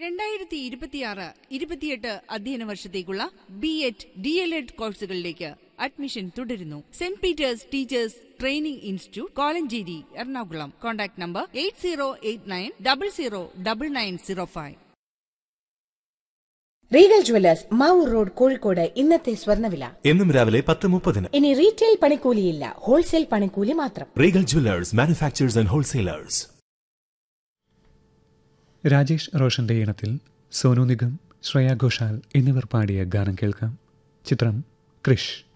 രണ്ടായിരത്തി ഇരുപത്തിയാറ് ഇരുപത്തിയെട്ട് അധ്യയന വർഷത്തേക്കുള്ള B Ed D L Ed കോഴ്സുകളിലേക്ക് അഡ്മിഷൻ തുടരുന്നു Saint Peter's teachers training institute Kolenchery Ernakulam contact number eight zero eight nine double zero double nine zero five Regal jewellers Mavoor road Kozhikode ഇന്നത്തെ സ്വർണ്ണവില എന്നും രാവിലെ പത്ത് മുപ്പതിന് ഇനി റീറ്റെയിൽ പണിക്കൂലിയില്ല ഹോൾസെയിൽ പണിക്കൂലി മാത്രം Regal jewellers manufacturers and wholesalers Rajesh റോഷന്റെ ഈണത്തിൽ സോനു നിഗം ശ്രേയ ഘോഷാൽ എന്നിവർ പാടിയ ഗാനം കേൾക്കാം ചിത്രം ക്രിഷ്